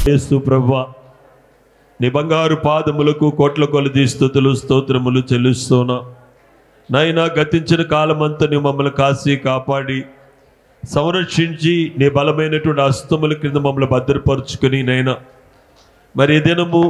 యేసు ప్రభువా నీ బంగారు పాదములకు కోట్ల కొలది స్థుతులు స్తోత్రములు చెల్లిస్తున్నా నైనా గతించిన కాలమంతా నీ మమ్మల్ని కాసి కాపాడి సంరక్షించి నీ బలమైనటువంటి హస్తముల క్రింద మమ్మల్ని భద్రపరుచుకుని నైనా మరి ఈ దినము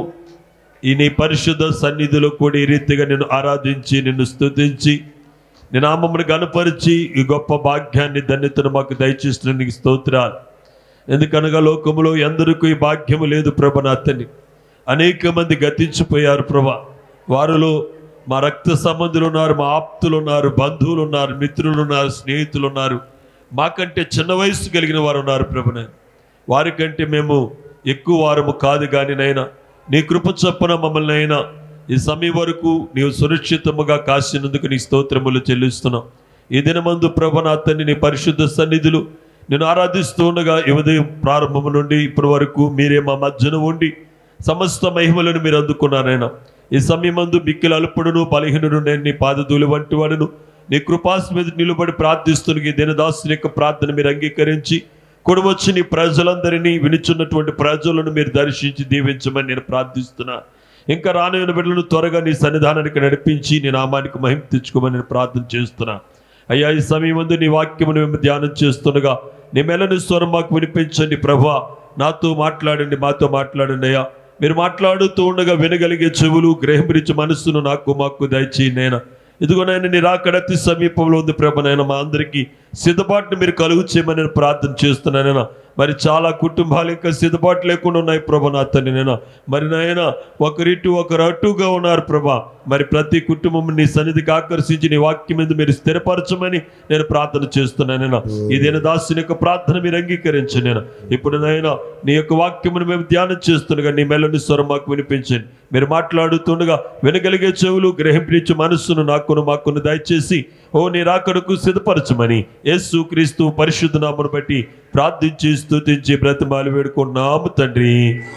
ఈ నీ పరిశుద్ధ సన్నిధిలో కూడా ఈ రీతిగా నిన్ను ఆరాధించి నిన్ను స్తుతించి నీ నామమును గనపరిచి ఈ గొప్ప భాగ్యాన్ని ధన్యతను మాకు దయచేస్తున్న నీకు స్తోత్రాలు ఎందుకనగా లోకములో ఎందరికీ ఈ భాగ్యము లేదు ప్రభనాథని అనేక మంది గతించిపోయారు ప్రభా వారిలో మా రక్త సంబంధులు ఉన్నారు మా ఆప్తులు ఉన్నారు బంధువులు ఉన్నారు మిత్రులు ఉన్నారు స్నేహితులు ఉన్నారు మాకంటే చిన్న వయసు కలిగిన వారు ఉన్నారు ప్రభున వారికంటే మేము ఎక్కువ వారము కాదు కానీ నైనా నీ కృప చొప్పున మమ్మల్ని అయినా ఈ సమయం వరకు నీవు సురక్షితముగా కాసినందుకు నీ స్తోత్రములు చెల్లిస్తున్నాం ఈ దినమందు ప్రభనాథని నీ పరిశుద్ధ సన్నిధులు నేను ఆరాధిస్తూ ఉండగా ఈ ఉదయం ప్రారంభం నుండి ఇప్పటి వరకు మీరే మా మధ్యన ఉండి సమస్త మహిమలను మీరు అందుకున్నారైనా ఈ సమయమందు మిక్కిల అల్పుడును బలహీనుడు నేను నీ పాదధూలి వంటి వాడును నీ కృపాస్ మీద నిలబడి ప్రార్థిస్తున్న ఈ దినదాసుని యొక్క ప్రార్థన మీరు అంగీకరించి కొడవచ్చి నీ ప్రజలందరినీ వినిచున్నటువంటి ప్రజలను మీరు దర్శించి దీవించమని నేను ప్రార్థిస్తున్నా ఇంకా రానున్న బిడ్డలను త్వరగా నీ సన్నిధానానికి నడిపించి నీ నామానికి మహిమ తెచ్చుకోమని నేను ప్రార్థన చేస్తున్నా అయ్యా ఈ సమయం ముందు నీ వాక్యమును మేము ధ్యానం చేస్తుండగా నీ మెలని స్వరం మాకు వినిపించండి ప్రభా నాతో మాట్లాడండి మాతో మాట్లాడండి అయ్యా మీరు మాట్లాడుతూ ఉండగా వినగలిగే చెవులు గ్రహించే మనస్సును నాకు మాకు దయచేయి నేను ఇదిగో నేను నీ రాకడ అతి సమీపంలో ఉంది ప్రభ నాయన మా అందరికీ సిద్ధపాటును మీరు కలుగు చేయమని నేను ప్రార్థన చేస్తున్నానైనా మరి చాలా కుటుంబాలు ఇంకా సిద్ధపాటు లేకుండా ఉన్నాయి ప్రభ నా తండ్రి నేను మరి నాయన ఒకరిటు ఒకరు అటుగా ఉన్నారు ప్రభా మరి ప్రతి కుటుంబం నీ సన్నిధికి ఆకర్షించి నీ వాక్యం మీద మీరు స్థిరపరచమని నేను ప్రార్థన చేస్తున్నాను నేను ఇదేనా దాసుని యొక్క ప్రార్థన మీరు అంగీకరించండి నేను ఇప్పుడు నాయన నీ యొక్క వాక్యమును మేము ధ్యానం చేస్తుండగా నీ మెల్లని స్వరం మాకు వినిపించండి మీరు మాట్లాడుతుండగా వినగలిగే చెవులు గ్రహింపించే మనస్సును నాకును మాకును దయచేసి ఓ నీ రాకడకు సిద్ధపరచమని యేసు క్రీస్తు పరిశుద్ధ నామను బట్టి ప్రార్థించి స్తుతించి బ్రతిమాలి వేడుకున్నాము తండ్రి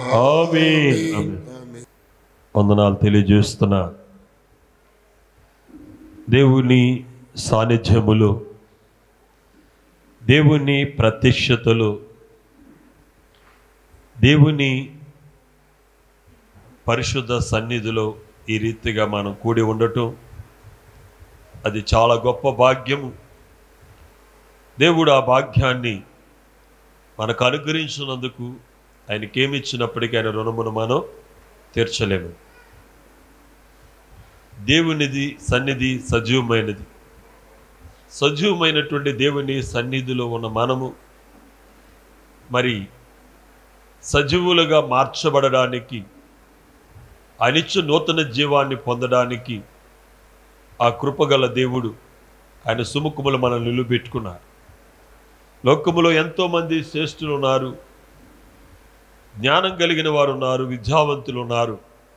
ఆమేన్ ఆమేన్. వందనాలు తెలియజేస్తున్నా దేవుని సాన్నిధ్యములు దేవుని ప్రత్యక్షతలు దేవుని పరిశుద్ధ సన్నిధిలో ఈ రీతిగా మనం కూడి ఉండటం అది చాలా గొప్ప భాగ్యము దేవుడు ఆ భాగ్యాన్ని మనకు అనుగ్రహించినందుకు ఆయనకి ఏమి ఇచ్చినప్పటికీ ఆయన రుణమును మనం తీర్చలేము దేవునిది సన్నిధి సజీవమైనది సజీవమైనటువంటి దేవుని సన్నిధిలో ఉన్న మనము మరి సజీవులుగా మార్చబడడానికి అనిచ్చు నూతన జీవాన్ని పొందడానికి ఆ కృపగల దేవుడు ఆయన సుముఖములు మనం నిలుబెట్టుకున్నారు లోకములో ఎంతోమంది శ్రేష్ఠులు ఉన్నారు జ్ఞానం కలిగిన వారు ఉన్నారు విద్యావంతులు ఉన్నారు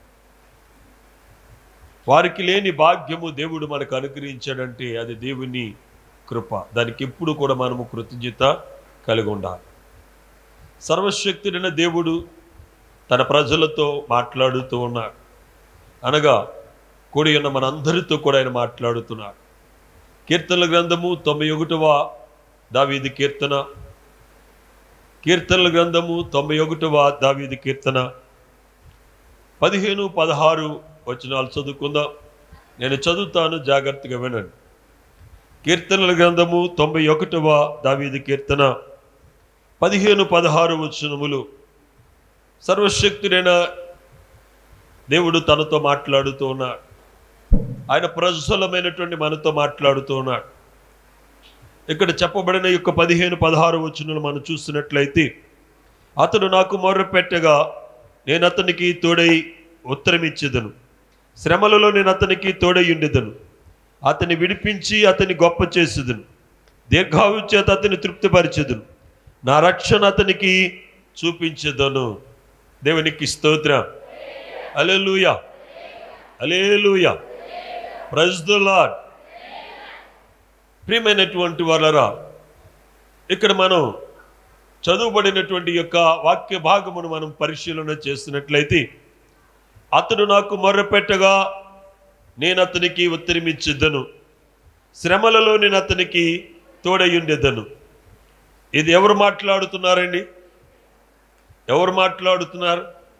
వారికి లేని భాగ్యము దేవుడు మనకు అనుగ్రహించాడంటే అది దేవుని కృప దానికి ఎప్పుడు కూడా మనము కృతజ్ఞత కలిగి ఉండాలి సర్వశక్తుడైన దేవుడు తన ప్రజలతో మాట్లాడుతూ ఉన్నాడు అనగా కూడి ఉన్న మనందరితో కూడా ఆయన మాట్లాడుతున్నాడు కీర్తనల గ్రంథము తొంభై ఒకటవ దావీది కీర్తన కీర్తనల గ్రంథము తొంభై ఒకటవ దావీది కీర్తన పదిహేను పదహారు వచనాలు చదువుకుందాం నేను చదువుతాను జాగ్రత్తగా వినండి కీర్తనల గ్రంథము తొంభై ఒకటవ దావీది కీర్తన పదిహేను పదహారు వచనములు సర్వశక్తుడైన దేవుడు తనతో మాట్లాడుతూ ఉన్నాడు ఆయన ప్రజ్వలమైనటువంటి మనతో మాట్లాడుతూ ఉన్నాడు ఇక్కడ చెప్పబడిన యొక్క పదిహేను పదహారు వచనాలు మనం చూసినట్లయితే అతడు నాకు మొర్ర పెట్టగా నేను అతనికి తోడై ఉత్తరం ఇచ్చేదను శ్రమలలో నేను అతనికి తోడై ఉండేదను అతన్ని విడిపించి అతన్ని గొప్ప చేసేదను దీర్ఘాయు చేత అతన్ని తృప్తిపరిచేదను నా రక్షణ అతనికి చూపించేదను దేవునికి స్తోత్రం alleluia alleluia praise the Lord ప్రియమైనటువంటి వాళ్ళరా ఇక్కడ మనం చదువుబడినటువంటి యొక్క వాక్య భాగమును మనం పరిశీలన చేసినట్లయితే అతడు నాకు మొర్రపెట్టగా నేను అతనికి ఉత్తరమిచ్చిద్దను శ్రమలలో నేను అతనికి తోడయుండేదను ఇది ఎవరు మాట్లాడుతున్నారండి ఎవరు మాట్లాడుతున్నారు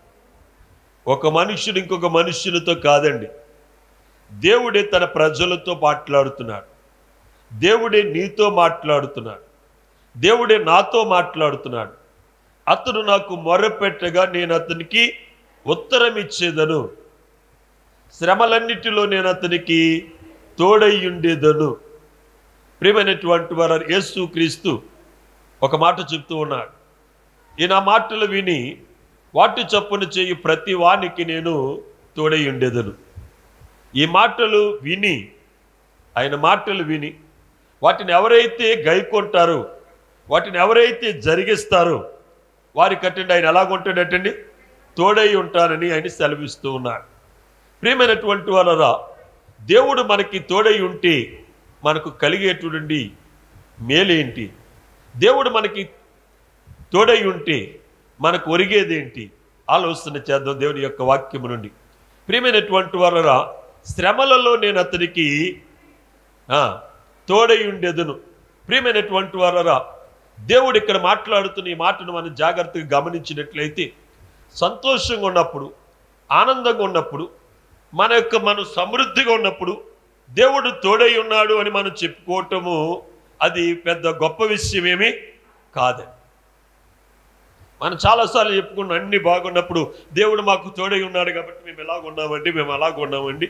ఒక మనుష్యుడు ఇంకొక మనుష్యునితో కాదండి దేవుడే తన ప్రజలతో మాట్లాడుతున్నాడు దేవుడే నీతో మాట్లాడుతున్నాడు దేవుడే నాతో మాట్లాడుతున్నాడు అతడు నాకు మొర్రపెట్టగా నేను అతనికి ఉత్తరం ఇచ్చేదను శ్రమలన్నిటిలో నేను అతనికి తోడయ్యుండేదను ప్రియమైనటువంటి వారు యేసు క్రీస్తు ఒక మాట చెప్తూ ఉన్నాడు ఈ నా మాటలు విని వాటి చప్పున చేయి ప్రతి వానికి నేను తోడై ఉండేదను ఈ మాటలు విని ఆయన మాటలు విని వాటిని ఎవరైతే గైకొంటారో వాటిని ఎవరైతే జరిగిస్తారో వారి కట్టండి ఆయన ఎలాగుంటాడటండి తోడై ఉంటానని ఆయన సెలవిస్తూ ఉన్నాడు ప్రియమైనటువంటి వాళ్ళరా దేవుడు మనకి తోడై ఉంటే మనకు కలిగేటువంటి మేలేంటి దేవుడు మనకి తోడై ఉంటే మనకు ఒరిగేదేంటి ఆలోచన చేద్దాం దేవుని యొక్క వాక్యము నుండి ప్రియమైనటువంటి వాళ్ళరా శ్రమలలో నేను అతనికి ఆ, తోడై ఉండేదను ప్రియమైనటువంటి వాళ్ళరా దేవుడు ఇక్కడ మాట్లాడుతున్న ఈ మాటను మనం జాగ్రత్తగా గమనించినట్లయితే సంతోషంగా ఉన్నప్పుడు ఆనందంగా ఉన్నప్పుడు మన యొక్క మనం సమృద్ధిగా ఉన్నప్పుడు దేవుడు తోడై ఉన్నాడు అని మనం చెప్పుకోవటము అది పెద్ద గొప్ప విషయం ఏమీ కాదండి మనం చాలాసార్లు చెప్పుకున్నాం అన్ని బాగున్నప్పుడు దేవుడు మాకు తోడై ఉన్నాడు కాబట్టి మేము ఎలాగ ఉన్నామండి మేము అలాగ ఉన్నామండి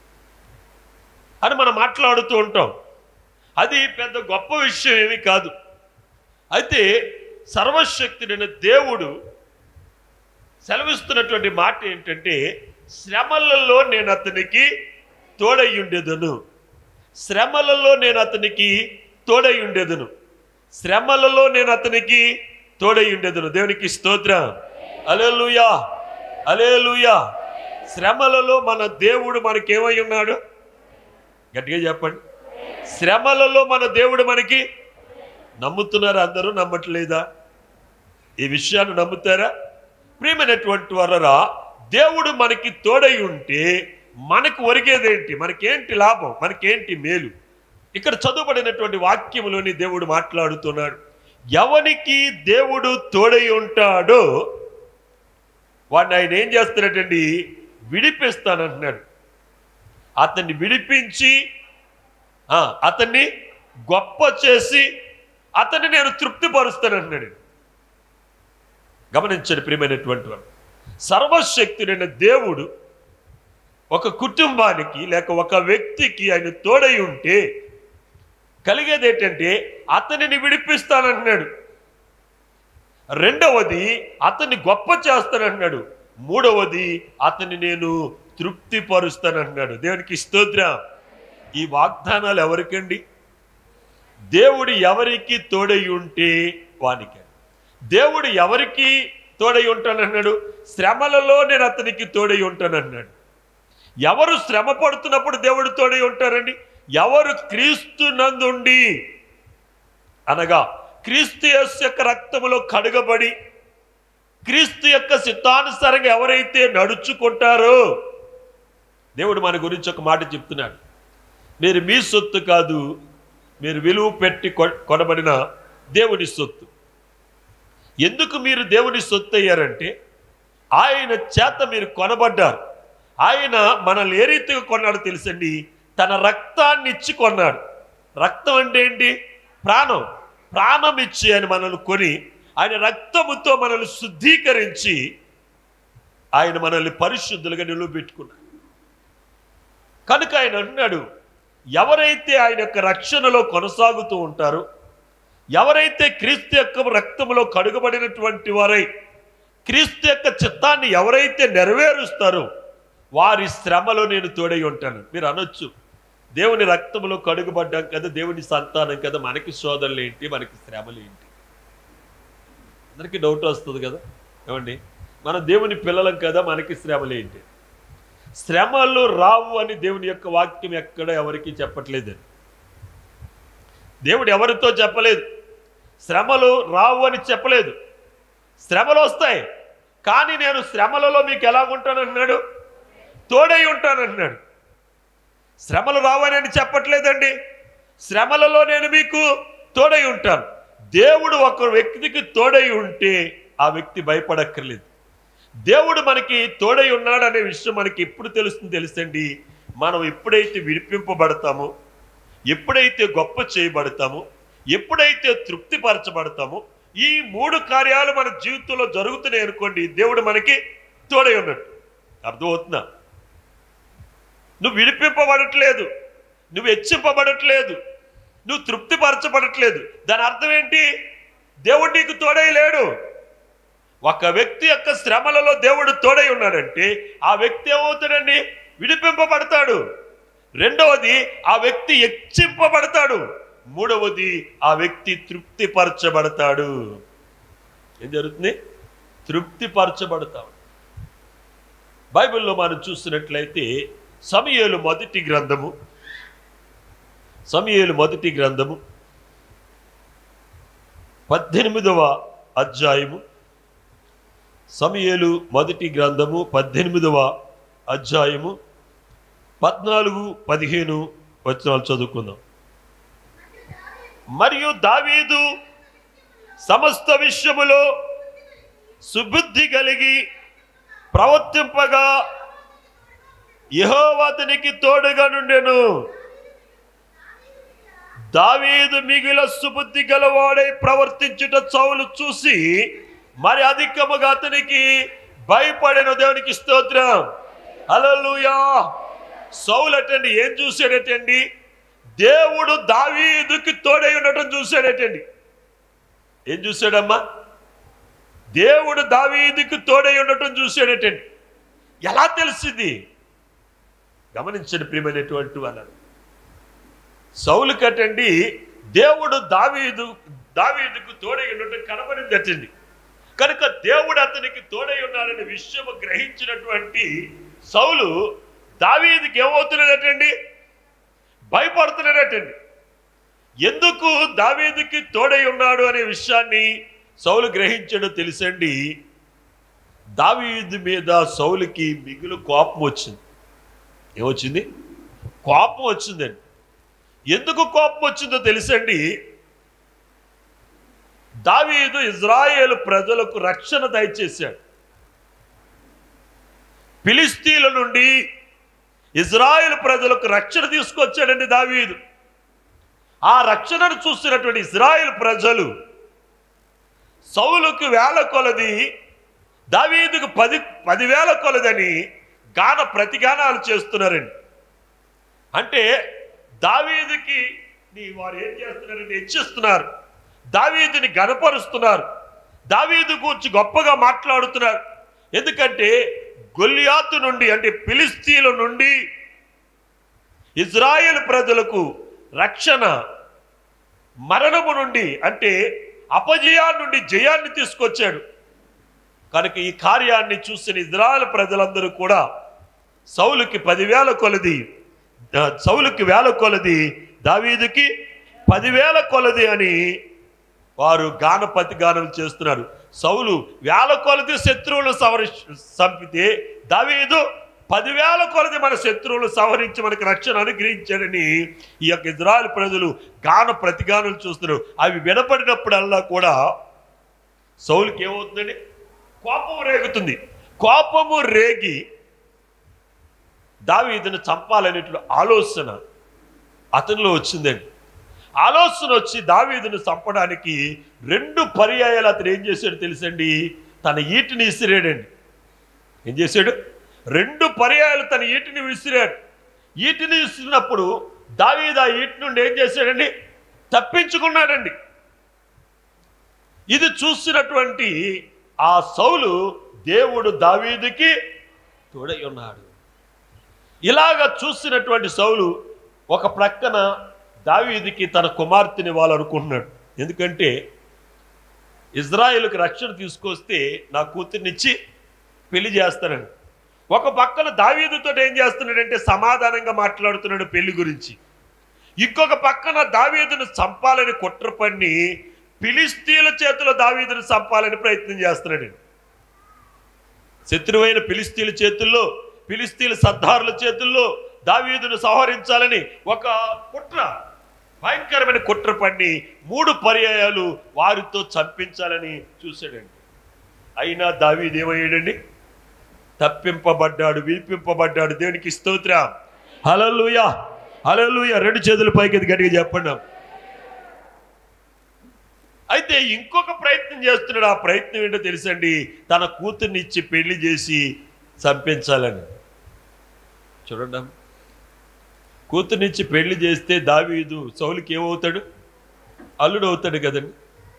అని మనం మాట్లాడుతూ ఉంటాం అది పెద్ద గొప్ప విషయం ఏమీ కాదు అయితే సర్వశక్తుడైన దేవుడు సెలవిస్తున్నటువంటి మాట ఏంటంటే శ్రమలలో నేను అతనికి తోడై ఉండేదను శ్రమలలో నేను అతనికి తోడై ఉండేదను శ్రమలలో నేను అతనికి తోడై ఉండేదను దేవునికి స్తోత్రం అలేలుయా అలేలుయా శ్రమలలో మన దేవుడు మనకేమై ఉన్నాడు గట్టిగా చెప్పండి శ్రమలలో మన దేవుడు మనకి నమ్ముతున్నారు అందరూ నమ్మట్లేదా ఈ విషయాన్ని నమ్ముతారా ప్రియమైనటువంటి వరరా దేవుడు మనకి తోడై ఉంటే మనకు ఒరిగేదేంటి మనకేంటి లాభం మనకేంటి మేలు ఇక్కడ చదువుబడినటువంటి వాక్యములోని దేవుడు మాట్లాడుతున్నాడు ఎవనికి దేవుడు తోడై ఉంటాడో వాడిని ఆయన ఏం చేస్తాడటండి విడిపిస్తానంటున్నాడు అతన్ని విడిపించి ఆ, అతన్ని గొప్ప చేసి అతన్ని నేను తృప్తిపరుస్తానంటున్నాడు గమనించండి ప్రియమైనటువంటి వారు సర్వశక్తుడైన దేవుడు ఒక కుటుంబానికి లేక ఒక వ్యక్తికి ఆయన తోడై ఉంటే కలిగేది ఏంటంటే అతనిని విడిపిస్తానంటున్నాడు రెండవది అతన్ని గొప్ప చేస్తానంటున్నాడు మూడవది అతన్ని నేను తృప్తిపరుస్తానంటున్నాడు దేవునికి స్తోత్రం ఈ వాగ్దానాలు ఎవరికండి దేవుడు ఎవరికి తోడై ఉంటే వానికి దేవుడు ఎవరికి తోడై ఉంటానన్నాడు శ్రమలలో నేను అతనికి తోడై ఉంటానన్నాడు ఎవరు శ్రమ పడుతున్నప్పుడు దేవుడు తోడై ఉంటారండి ఎవరు క్రీస్తు నందుండి అనగా క్రీస్తు యేసు యొక్క రక్తములో కడుగబడి క్రీస్తు యొక్క చిత్తానుసారంగా ఎవరైతే నడుచుకుంటారో దేవుడు మన గురించి ఒక మాట చెప్తున్నాడు మీరు మీ సొత్తు కాదు మీరు విలువ పెట్టి కొ- కొనబడిన దేవుని సొత్తు ఎందుకు మీరు దేవుని సొత్తు అయ్యారంటే ఆయన చేత మీరు కొనబడ్డారు ఆయన మనల్ని ఏ రీతిగా కొన్నాడు తెలుసండి తన రక్తాన్ని ఇచ్చి కొన్నాడు రక్తం అంటే ఏంటి ప్రాణం ప్రాణం ఇచ్చి ఆయన మనల్ని కొని ఆయన రక్తముతో మనల్ని శుద్ధీకరించి ఆయన మనల్ని పరిశుద్ధులుగా నిలువబెట్టుకున్నాడు కనుక ఆయన అంటున్నాడు ఎవరైతే ఆయన యొక్క రక్షణలో కొనసాగుతూ ఉంటారో ఎవరైతే క్రీస్తు యొక్క రక్తములో కడుగబడినటువంటి వారై క్రీస్తు యొక్క చిత్తాన్ని ఎవరైతే నెరవేరుస్తారో వారి శ్రమలో నేను తోడై ఉంటాను మీరు అనొచ్చు దేవుని రక్తములో కడుగుబడ్డాం కదా దేవుని సంతానం కదా మనకి శోధనలు ఏంటి మనకి శ్రమలు ఏంటి అందరికీ డౌట్ వస్తుంది కదా ఏమండి మన దేవుని పిల్లలం కదా మనకి శ్రమలు ఏంటి శ్రమలు రావు అని దేవుని యొక్క వాక్యం ఎక్కడ ఎవరికి చెప్పట్లేదు దేవుడు ఎవరితో చెప్పలేదు శ్రమలు రావు అని చెప్పలేదు శ్రమలు వస్తాయి కానీ నేను శ్రమలలో మీకు ఎలాగుంటానన్నాడు తోడై ఉంటానన్నాడు శ్రమలు రావని అని చెప్పట్లేదండి శ్రమలలో నేను మీకు తోడై ఉంటాను దేవుడు ఒక వ్యక్తికి తోడై ఉంటే ఆ వ్యక్తి భయపడక్కర్లేదు దేవుడు మనకి తోడై ఉన్నాడు అనే విషయం మనకి ఎప్పుడు తెలుస్తుంది తెలుసండి మనం ఎప్పుడైతే విడిపింపబడతామో ఎప్పుడైతే గొప్ప చేయబడతామో ఎప్పుడైతే తృప్తిపరచబడతామో ఈ మూడు కార్యాలు మన జీవితంలో జరుగుతున్నాయి అనుకోండి దేవుడు మనకి తోడై ఉన్నట్టు అర్థమవుతుందా నువ్వు విడిపింపబడట్లేదు నువ్వు హెచ్చింపబడట్లేదు నువ్వు తృప్తిపరచబడట్లేదు దాని అర్థం ఏంటి దేవుడు నీకు తోడై లేడు ఒక వ్యక్తి యొక్క శ్రమలలో దేవుడు తోడై ఉన్నాడంటే ఆ వ్యక్తి ఏమవుతాడండి విడిపింపబడతాడు రెండవది ఆ వ్యక్తి హెచ్చింపబడతాడు మూడవది ఆ వ్యక్తి తృప్తిపరచబడతాడు ఏం జరుగుతుంది తృప్తిపరచబడతాడు బైబిల్లో మనం చూసినట్లయితే సమయలు మొదటి గ్రంథము సమయలు మొదటి గ్రంథము పద్దెనిమిదవ అధ్యాయము సమయలు మొదటి గ్రంథము పద్దెనిమిదవ అధ్యాయము పద్నాలుగు పదిహేను వచనాలు చదువుకుందాం మరియు దావీదు సమస్త విషయములో సుబుద్ధి కలిగి ప్రవర్తింపగా యహోవాతనికి తోడుగా నుండెను దావీదు మిగిల సుబుద్ధి గలవాడై ప్రవర్తించుట చౌలు చూసి మరి అధికముగా అతనికి భయపడిన దేవునికి స్తోత్రం హల్లెలూయా సౌలు అటండి ఏం చూసాడటండి దేవుడు దావీదుకి తోడై ఉండటం చూశాడటండి ఏం చూశాడమ్మా దేవుడు దావీదుకి తోడై ఉండటం చూశాడటండి ఎలా తెలిసింది గమనించండి ప్రియమైనటువంటి వాళ్ళని సౌలు కట్టండి దేవుడు దావీదు దావీదుకు తోడై ఉండటం కనబడిందటండి కనుక దేవుడు అతనికి తోడై ఉన్నాడనే విషయం గ్రహించినటువంటి సౌలు దావీదుకి ఏమవుతున్నాడటండి భయపడుతున్నాడటండి ఎందుకు దావీదుకి తోడై ఉన్నాడు అనే విషయాన్ని సౌలు గ్రహించడం తెలుసండి దావీదు మీద సౌలుకి మిగులు కోపం వచ్చింది ఏమొచ్చింది కోపం వచ్చిందండి ఎందుకు కోపం వచ్చిందో తెలుసండి దావీదు ఇజ్రాయేల్ ప్రజలకు రక్షణ దయచేశాడు ఫిలిస్తీన్ల నుండి ఇజ్రాయేల్ ప్రజలకు రక్షణ తీసుకొచ్చాడండి దావీదు ఆ రక్షణను చూస్తున్నటువంటి ఇజ్రాయేల్ ప్రజలు సౌలుకు వేల కొలది దావీదుకు పది పదివేల కొలదని గాన ప్రతిగానాలు చేస్తున్నారండి అంటే దావీదుకి నీ వారు ఏం చేస్తున్నారండి హెచ్చిస్తున్నారు దావీదుని గనపరుస్తున్నారు దావీదు గురించి గొప్పగా మాట్లాడుతున్నారు ఎందుకంటే గొల్లియాతు నుండి అంటే ఫిలిస్తీన్ల నుండి ఇజ్రాయెల్ ప్రజలకు రక్షణ మరణము నుండి అంటే అపజయా నుండి జయాన్ని తీసుకొచ్చాడు కనుక ఈ కార్యాన్ని చూసిన ఇజ్రాయెల్ ప్రజలందరూ కూడా సౌలుకి పదివేల కొలది ఆ, సౌలుకి వేల కొలది దావీదుకి పదివేల కొలది అని వారు గానపతి గానం చేస్తున్నారు సౌలు వేల కొలది శత్రువులు సవరి చంపితే దావీదు పదివేల కొలది మన శత్రువులు సవరించి మనకు రక్షణ అనుగ్రహించాడని ఈ యొక్క ఇజ్రాయల్ ప్రజలు గాన ప్రతిగానం చూస్తున్నారు అవి వినపడినప్పుడల్లా కూడా సౌలుకి ఏమవుతుందండి కోపం రేగుతుంది కోపము రేగి దావీదును చంపాలనేటువంటి ఆలోచన అతనిలో వచ్చిందండి ఆలోచన వచ్చి దావీదును చంపడానికి రెండు పర్యాయాలు అతను ఏం చేశాడు తెలుసండి తన ఈటిని విసిరాడండి ఏం చేశాడు రెండు పర్యాయాలు తన ఈటిని విసిరాడు ఈటిని విసిరినప్పుడు దావీదు ఆ ఈటి నుండి ఏం చేశాడండి తప్పించుకున్నాడండి ఇది చూసినటువంటి ఆ సౌలు దేవుడు దావీదుకి తోడై ఉన్నాడు ఇలాగ చూసినటువంటి సౌలు ఒక ప్రక్కన దావీదుకి తన కుమార్తెని వాళ్ళు అనుకుంటున్నాడు ఎందుకంటే ఇజ్రాయిల్కి రక్షణ తీసుకొస్తే నా కూతుర్నిచ్చి పెళ్లి చేస్తానని ఒక పక్కన దావీదుతో ఏం చేస్తున్నాడంటే సమాధానంగా మాట్లాడుతున్నాడు పెళ్లి గురించి ఇంకొక పక్కన దావీదును చంపాలని కుట్ర పన్ని ఫిలిస్తీన్ల చేతిలో దావీదును చంపాలని ప్రయత్నం చేస్తున్నాడండి శత్రువైన ఫిలిస్తీన్ల చేతుల్లో ఫిలిస్తీన్ల సర్దారుల చేతుల్లో దావీదును సంహరించాలని ఒక కుట్ర భయంకరమైన కుట్ర పన్ని మూడు పర్యాయాలు వారితో చంపించాలని చూశాడండి అయినా దావీదు ఏమయ్యాడండి తప్పింపబడ్డాడు విడిపింపబడ్డాడు దేవునికి స్తోత్రం హలలుయా హలలుయ రెండు చేతుల పైకి ఎత్తి గట్టిగా చెప్పండి అయితే ఇంకొక ప్రయత్నం చేస్తున్నాడు ఆ ప్రయత్నం ఏంటో తెలుసండి తన కూతుర్ని ఇచ్చి పెళ్లి చేసి చంపించాలని చూడండి కూతుర్నిచ్చి పెళ్లి చేస్తే దావీదు సౌలుకి ఏమవుతాడు అల్లుడు అవుతాడు కదండి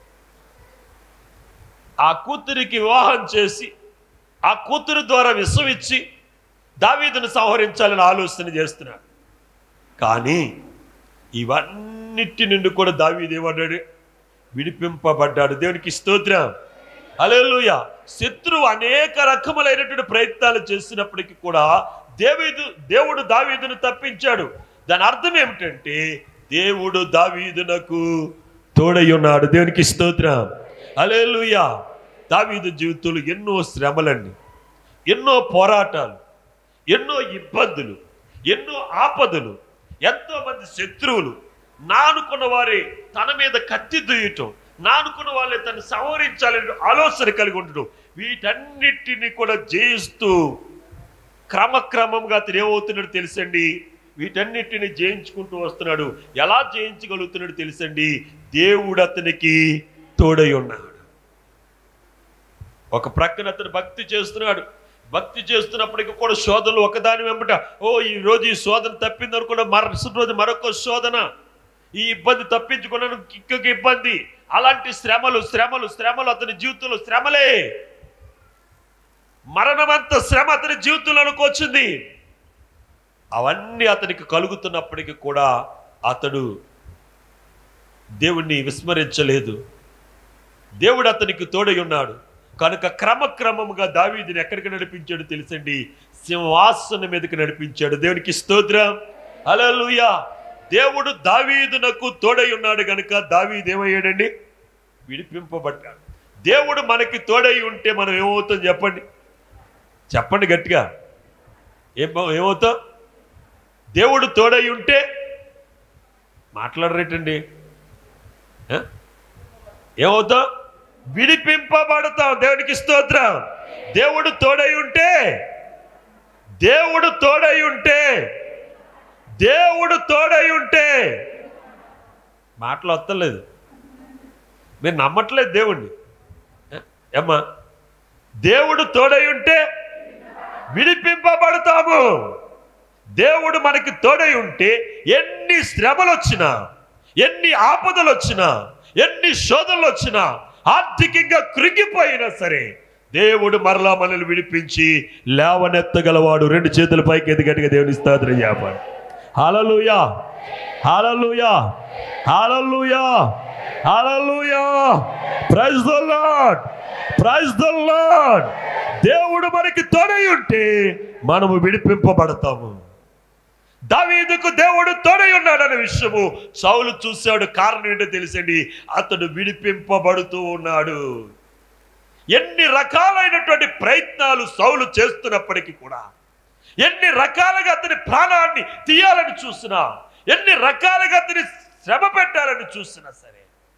ఆ కూతురికి వివాహం చేసి ఆ కూతురు ద్వారా విషం ఇచ్చి దావీదును సంహరించాలని ఆలోచన చేస్తున్నాడు కానీ ఇవన్నిటి నుండి కూడా దావీదు ఏమన్నాడు విడిపింపబడ్డాడు దేవునికి స్తోత్రం అలెలుయ శత్రువు అనేక రకములైనటువంటి ప్రయత్నాలు చేసినప్పటికీ కూడా దేవీదు దేవుడు దావీదును తప్పించాడు దాని అర్థం ఏమిటంటే దేవుడు దావీదునకు తోడై ఉన్నాడు దేవునికి స్తోత్రం అలెలుయ దావీదు జీవితంలో ఎన్నో శ్రమలండి ఎన్నో పోరాటాలు ఎన్నో ఇబ్బందులు ఎన్నో ఆపదలు ఎంతో మంది శత్రువులు నానుకున్న వారే తన మీద కత్తి దుయ్యటం నానుకున్న వాళ్ళే తను సంహరించాలని ఆలోచన కలిగి ఉండడం వీటన్నిటిని కూడా జయిస్తూ క్రమక్రమంగా అతను ఏమవుతున్నాడు తెలుసండి వీటన్నిటిని జయించుకుంటూ వస్తున్నాడు ఎలా జయించగలుగుతున్నాడు తెలుసండి దేవుడు అతనికి తోడై ఉన్నాడు ఒక ప్రక్కన అతను భక్తి చేస్తున్నాడు భక్తి చేస్తున్నప్పటికీ కూడా శోధనలు ఒకదాని వెంబట ఓ ఈ రోజు ఈ శోధన తప్పింది అనుకున్న మరుసటి రోజు మరొక శోధన ఈ ఇబ్బంది తప్పించుకున్నాను ఇంకొక ఇబ్బంది అలాంటి శ్రమలు శ్రమలు శ్రమలు అతని జీవితంలో శ్రమలే మరణమంత శ్రమ అతని జీవితంలోకి వచ్చింది అవన్నీ అతనికి కలుగుతున్నప్పటికీ కూడా అతడు దేవుణ్ణి విస్మరించలేదు దేవుడు అతనికి తోడై ఉన్నాడు కనుక క్రమక్రమముగా దావీదిని ఎక్కడికి నడిపించాడు తెలుసండి సింహాసనం మీదకి నడిపించాడు దేవునికి స్తోత్రం హల్లెలూయా దేవుడు దావీదునకు తోడై ఉన్నాడు కనుక దావీదు ఏమయ్యాడండి విడిపింపబడ్డాడు దేవుడు మనకి తోడై ఉంటే మనం ఏమవుతాం చెప్పండి చెప్పండి గట్టిగా ఏం ఏమవుతాం దేవుడు తోడై ఉంటే మాట్లాడరేటండి ఆ? ఏమవుతాం విడిపింపబడతాం దేవునికి స్తోత్రం దేవుడు తోడై ఉంటే దేవుడు తోడై ఉంటే దేవుడు తోడై ఉంటే మాటలు వస్తలేదు మీరు నమ్మట్లేదు దేవుణ్ణి ఏ? ఏమ్మా దేవుడు తోడై ఉంటే విడిపింపబడతాము దేవుడు మనకి తోడై ఉంటే ఎన్ని శ్రమలు వచ్చినా ఎన్ని ఆపదలు వచ్చినా ఎన్ని శోధనలు వచ్చినా ఆర్థికంగా కృంగిపోయినా సరే దేవుడు మరలా మనల్ని విడిపించి లేవనెత్తగలవాడు రెండు చేతుల పైకి ఎదిగట్టుగా దేవుని స్తోత్రం చెప్పండి hallelujah hallelujah hallelujah hallelujah praise the Lord praise the Lord దేవుడు మనకి తోడై ఉంటే మనము విడిపింపబడతాము దావీదుకు దేవుడు తోడై ఉన్నాడనే విషయము సౌలు చూశాడు కారణం ఏంటో తెలిసండి అతడు విడిపింపబడుతూ ఉన్నాడు ఎన్ని రకాలైనటువంటి ప్రయత్నాలు సౌలు చేస్తున్నప్పటికీ కూడా ఎన్ని రకాలుగా అతని ప్రాణాన్ని తీయాలని చూసినా ఎన్ని రకాలుగా అతని శ్రమ పెట్టాలని చూసినా సరే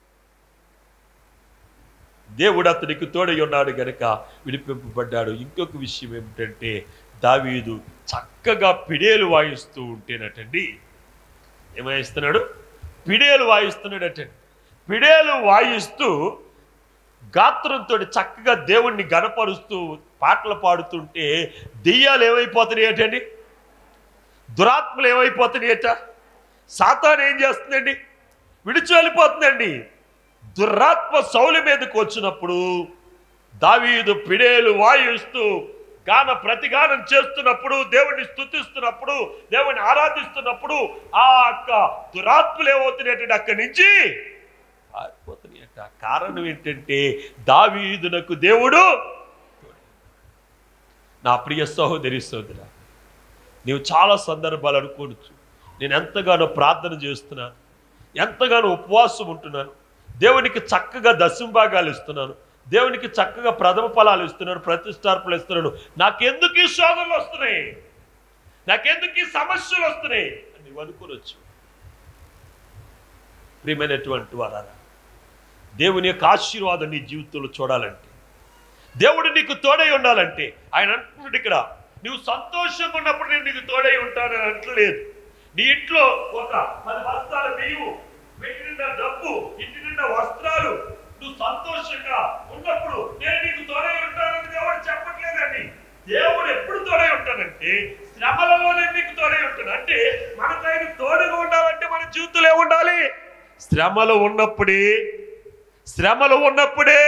దేవుడు అతనికి తోడై ఉన్నాడు గనుక విడిపింపబడ్డాడు ఇంకొక విషయం ఏమిటంటే దావీదు చక్కగా పిడేలు వాయిస్తూ ఉంటేనటండి ఏం వాయిస్తున్నాడు పిడేలు వాయిస్తున్నాడటండి పిడేలు వాయిస్తూ గాత్రంతో చక్కగా దేవుణ్ణి గనపరుస్తూ పాటలు పాడుతుంటే దెయ్యాలు ఏమైపోతున్నాయి ఏంటండి దురాత్మలు ఏమైపోతున్నాయట సాతాన్ ఏం చేస్తుందండి విడిచి వెళ్ళిపోతుందండి దురాత్మ సౌలి మీదకి వచ్చినప్పుడు దావీదు పిడేలు వాయిస్తూ గాన ప్రతిగానం చేస్తున్నప్పుడు దేవుణ్ణి స్తుతిస్తున్నప్పుడు దేవుని ఆరాధిస్తున్నప్పుడు ఆ యొక్క దురాత్మలు ఏమవుతున్నాయంటే అక్కడి నుంచి పారిపోతున్నాయట కారణం ఏంటంటే దావీదునకు దేవుడు నా ప్రియ సహోదరి సోదర నీవు చాలా సందర్భాలు అనుకోవచ్చు నేను ఎంతగానో ప్రార్థన చేస్తున్నాను ఎంతగానో ఉపవాసం ఉంటున్నాను దేవునికి చక్కగా దశంభాగాలు ఇస్తున్నాను దేవునికి చక్కగా ప్రథమ ఫలాలు ఇస్తున్నాను ప్రతిష్టార్పణలు ఇస్తున్నాను నాకెందుకు ఈ శోధనలు వస్తున్నాయి నాకెందుకు ఈ సమస్యలు వస్తున్నాయి అని నువ్వు అనుకోవచ్చు ప్రియమైనటువంటి వారా దేవుని యొక్క ఆశీర్వాదం నీ జీవితంలో చూడాలంటే దేవుడు నీకు తోడై ఉండాలంటే ఆయన అంటున్నాడు ఇక్కడ నువ్వు సంతోషంగా ఉన్నప్పుడు నేను నీకు తోడై ఉంటానని అంటలేదు నీ ఇంట్లో ఒక పది బస్తాల బియ్యము పెట్టి నిండా డబ్బు ఇంటి నిండా వస్త్రాలు నువ్వు సంతోషంగా ఉన్నప్పుడు నేను నీకు తోడై ఉంటానని దేవుడు చెప్పట్లేదండి దేవుడు ఎప్పుడు తోడై ఉంటానంటే శ్రమలలోనే నీకు తోడై ఉంటాడు అంటే మనకు ఆయన తోడుగా ఉండాలంటే మన జీవితంలో ఏముండాలి శ్రమలు ఉన్నప్పుడే శ్రమలు ఉన్నప్పుడే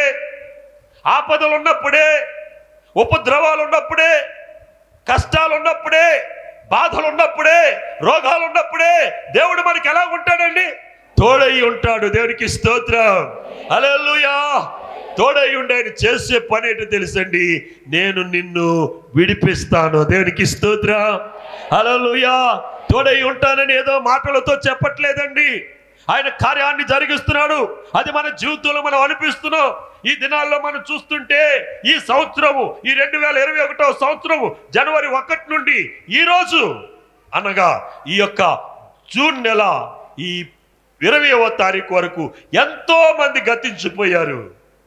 ఆపదలు ఉన్నప్పుడే ఉపద్రవాలు ఉన్నప్పుడే కష్టాలు ఉన్నప్పుడే బాధలు ఉన్నప్పుడే రోగాలు ఉన్నప్పుడే దేవుడు మనకి ఎలా ఉంటాడండి తోడై ఉంటాడు దేవునికి స్తోత్రం హల్లెలూయా తోడై ఉండి ఆయన చేసే పని ఏంటో తెలుసండి నేను నిన్ను విడిపిస్తాను దేవునికి స్తోత్రం హల్లెలూయా తోడై ఉంటానని ఏదో మాటలతో చెప్పట్లేదండి ఆయన కార్యాన్ని జరిగిస్తున్నాడు అది మన జీవితంలో మనం అనిపిస్తున్నాం ఈ దినాల్లో మనం చూస్తుంటే ఈ సంవత్సరము ఈ రెండు వేల ఇరవై ఒకటో సంవత్సరము జనవరి ఒకటి నుండి ఈ రోజు అనగా ఈ యొక్క జూన్ నెల ఈ ఇరవైవ తారీఖు వరకు ఎంతో మంది గతించిపోయారు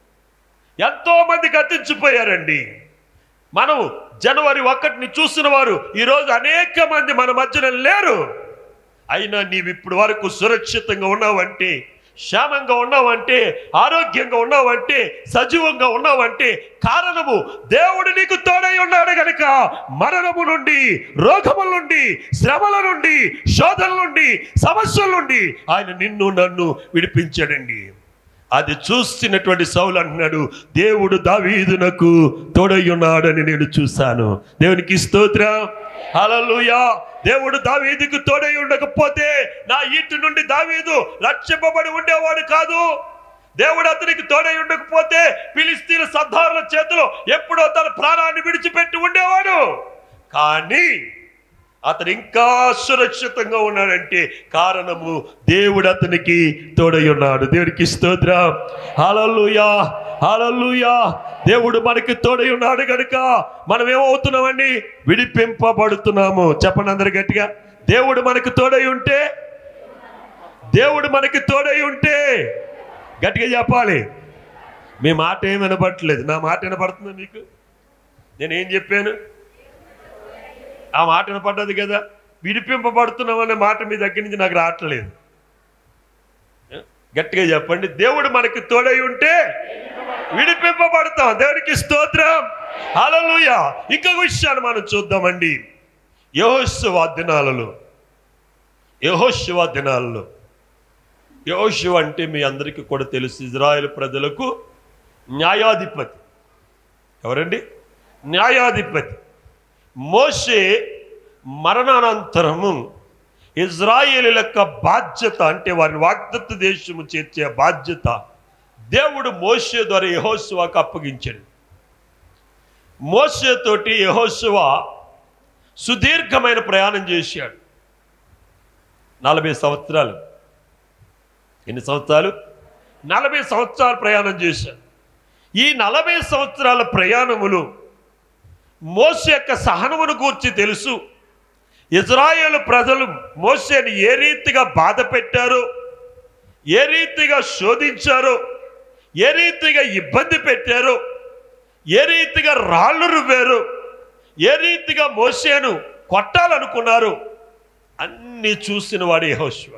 ఎంతో మంది గతించిపోయారండి మనం జనవరి ఒకటిని చూసిన వారు ఈరోజు అనేక మంది మన మధ్యన లేరు అయినా నీవు ఇప్పటి వరకు సురక్షితంగా ఉన్నావంటే క్షేమంగా ఉన్నావంటే ఆరోగ్యంగా ఉన్నావంటే సజీవంగా ఉన్నావంటే కారణము దేవుడు నీకు తోడై ఉన్నాడు గనుక మరణము నుండి రోగముల నుండి శ్రమల నుండి శోధనల నుండి సమస్యల నుండి ఆయన నిన్ను నన్ను విడిపించాడండి అది చూస్తున్నటువంటి సౌలు అంటున్నాడు దేవుడు దావీదునకు తోడై ఉన్నాడని నేను చూశాను దేవునికి స్తోత్రం హల్లెలూయా దేవుడు దావీదుకు తోడై ఉండకపోతే నా ఇంటి నుండి దావీదు రక్షింపబడి ఉండేవాడు కాదు దేవుడు అతనికి తోడై ఉండకపోతే ఫిలిస్తీన్ సర్దారుల చేతిలో ఎప్పుడో తన ప్రాణాన్ని విడిచిపెట్టి ఉండేవాడు కానీ అతను ఇంకా సురక్షితంగా ఉన్నాడంటే కారణము దేవుడు అతనికి తోడై ఉన్నాడు దేవుడికి స్తోత్రం హల్లెలూయా హల్లెలూయా దేవుడు మనకి తోడై ఉన్నాడు కనుక మనం ఏమవుతున్నామండి విడిపింపబడుతున్నాము చెప్పండి అందరు గట్టిగా దేవుడు మనకి తోడై ఉంటే దేవుడు మనకి తోడై ఉంటే గట్టిగా చెప్పాలి మీ మాట ఏం వినపడట్లేదు నా మాట వినపడుతుందా మీకు నేను ఏం చెప్పాను ఆ మాట వినపడ్డది కదా విడిపింపబడుతున్నాం అనే మాట మీ దగ్గర నుంచి నాకు రావట్లేదు గట్టిగా చెప్పండి దేవుడు మనకి తోడై ఉంటే విడిపింపబడతాం దేవునికి స్తోత్రం హల్లెలూయా ఇంకొక విషయాన్ని మనం చూద్దామండి యహోశివ దినాలలో యహోశివ దినాలలో యహోశివ అంటే మీ అందరికీ కూడా తెలుసు ఇజ్రాయెల్ ప్రజలకు న్యాయాధిపతి ఎవరండి న్యాయాధిపతి మోషే మరణానంతరము ఇజ్రాయేల్ యొక్క బాధ్యత అంటే వారిని వాగ్దత్త దేశము చేర్చే బాధ్యత దేవుడు మోషే ద్వారా యహోశివాకు అప్పగించాడు మోషేతోటి యహోశివ సుదీర్ఘమైన ప్రయాణం చేశాడు నలభై సంవత్సరాలు ఎన్ని సంవత్సరాలు నలభై సంవత్సరాలు ప్రయాణం చేశాడు ఈ నలభై సంవత్సరాల ప్రయాణములు మోసే యొక్క సహనమును గూర్చి తెలుసు ఇజ్రాయేల్ ప్రజలు మోసేని ఏ రీతిగా బాధ పెట్టారో ఏ రీతిగా శోధించారో ఏ రీతిగా ఇబ్బంది పెట్టారో ఏ రీతిగా రాళ్ళు రువ్వారు ఏ రీతిగా మోసేను కొట్టాలనుకున్నారు అన్ని చూసిన వాడు యెహోషువ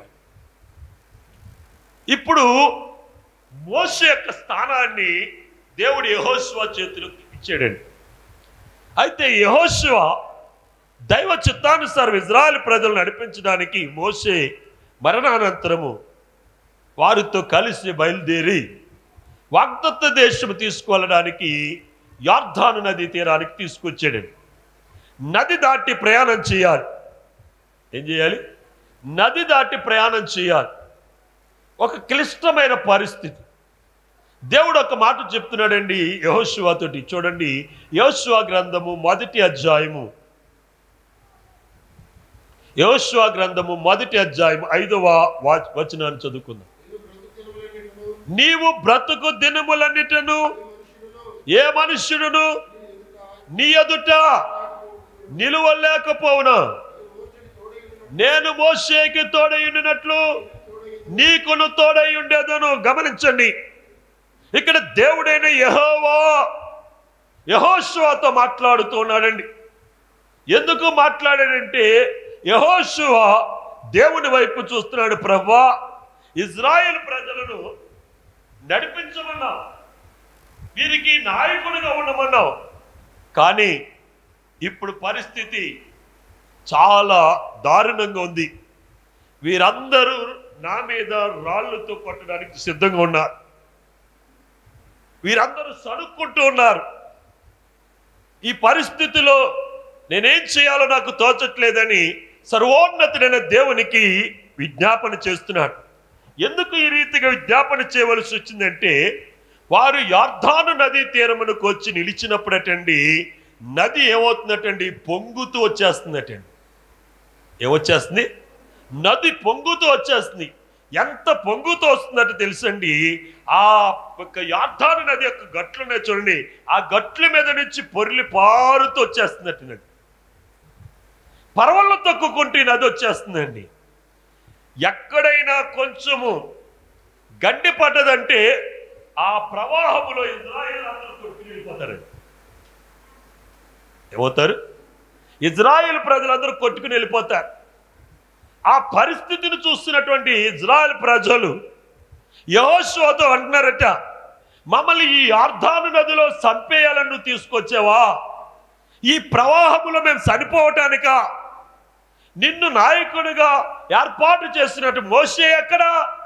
ఇప్పుడు మోసే యొక్క స్థానాన్ని దేవుడు యెహోషువ చేతిలోకి ఇచ్చాడండి అయితే యెహోషువ దైవ చిత్తానుసారం ఇజ్రాయెల్ ప్రజలు నడిపించడానికి మోసే మరణానంతరము వారితో కలిసి బయలుదేరి వాగ్దత్త దేశం తీసుకువెళ్ళడానికి యార్ధాను నది తీరానికి తీసుకొచ్చాడండి నది దాటి ప్రయాణం చేయాలి ఏం చేయాలి నది దాటి ప్రయాణం చేయాలి ఒక క్లిష్టమైన పరిస్థితి దేవుడు ఒక మాట చెప్తున్నాడండి యహోశివాతోటి చూడండి యహోశివా గ్రంథము మొదటి అధ్యాయము యహోశివా గ్రంథము మొదటి అధ్యాయము ఐదవ వా- వచనాన్ని చదువుకుందాం నీవు బ్రతుకు దినములన్నిటను ఏ మనుష్యుడును నీ ఎదుట నిలువలేకపోవునా నేను మోషేకి తోడై ఉండినట్లు నీకును తోడై ఉండేదను గమనించండి ఇక్కడ దేవుడైన యహోవా యహోశువాతో మాట్లాడుతూ ఉన్నాడండి ఎందుకు మాట్లాడాడంటే యహోశువ దేవుని వైపు చూస్తున్నాడు ప్రభా ఇజ్రాయెల్ ప్రజలను నడిపించమన్నావు వీరికి నాయకుడిగా ఉండమన్నావు కానీ ఇప్పుడు పరిస్థితి చాలా దారుణంగా ఉంది వీరందరూ నా మీద రాళ్లతో కొట్టడానికి సిద్ధంగా ఉన్నారు వీరందరూ సడుక్కుంటూ ఉన్నారు ఈ పరిస్థితిలో నేనేం చేయాలో నాకు తోచట్లేదని సర్వోన్నతుడైన దేవునికి విజ్ఞాపన చేస్తున్నాడు ఎందుకు ఈ రీతిగా విజ్ఞాపన చేయవలసి వచ్చిందంటే వారు యార్ధాను నదీ తీరమునకు వచ్చి నిలిచినప్పుడటండి నది ఏమవుతుందటండి పొంగుతూ వచ్చేస్తుందటండి ఏమొచ్చేస్తుంది నది పొంగుతూ వచ్చేస్తుంది ఎంత పొంగుతూ వస్తుందంటే తెలుసండి ఆ యొక్క యార్ధాను నది యొక్క గట్లు ఉన్నాయి చూడండి ఆ గట్ల మీద నుంచి పొర్లి పారుతూ వచ్చేస్తుందట నది పర్వల్లో తొక్కుకుంటూ ఈ నది వచ్చేస్తుందండి ఎక్కడైనా కొంచెము గడ్డి పడ్డదంటే ఆ ప్రవాహములో ఇజ్రాయేల్ అందరూ కొట్టుకుని వెళ్ళిపోతారండి ఏమవుతారు ఇజ్రాయేల్ ప్రజలందరూ కొట్టుకుని వెళ్ళిపోతారు ఆ పరిస్థితిని చూస్తున్నటువంటి ఇజ్రాయెల్ ప్రజలు యహోశోతో అంటున్నారట మమ్మల్ని ఈ అర్ధాను నదిలో చంపేయాలని నువ్వు తీసుకొచ్చావా ఈ ప్రవాహములో మేము చనిపోవటానిక నిన్ను నాయకుడిగా ఏర్పాటు చేసినట్టు మోసే ఎక్కడా